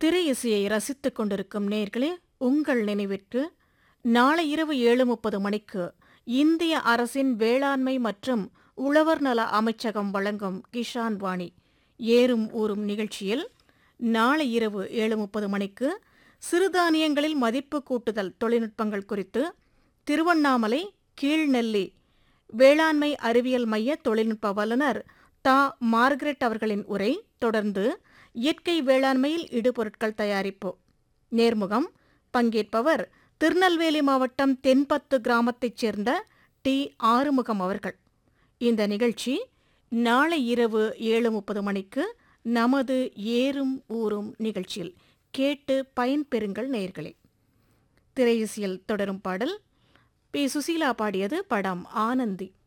திரை இசையை ரசித்துக் கொண்டிருக்கும் நேர்களே உங்கள் நினைவிற்கு நாளை இரவு ஏழு முப்பது மணிக்கு இந்திய அரசின் வேளாண்மை மற்றும் உழவர் நல அமைச்சகம் வழங்கும் கிஷான் வாணி ஏறும் ஊறும் நிகழ்ச்சியில் நாளை இரவு ஏழு முப்பது மணிக்கு சிறுதானியங்களில் மதிப்பு கூட்டுதல் தொழில்நுட்பங்கள் குறித்து திருவண்ணாமலை கீழ்நெல்லி வேளாண்மை அறிவியல் மைய தொழில்நுட்ப வல்லுநர் தா மார்கரெட் அவர்களின் உரை தொடர்ந்து இயற்கை வேளாண்மையில் இடுபொருட்கள் தயாரிப்பு நேர்முகம் பங்கேற்பவர் திருநெல்வேலி மாவட்டம் தென்பத்து கிராமத்தைச் சேர்ந்த டி ஆறுமுகம் அவர்கள் இந்த நிகழ்ச்சி நாளை இரவு ஏழு முப்பது மணிக்கு நமது ஏறும் ஊறும் நிகழ்ச்சியில் கேட்டு பயன்பெறுங்கள் நேயர்களே திரையிசையில் தொடரும் பாடல் பி சுசீலா பாடியது படம் ஆனந்தி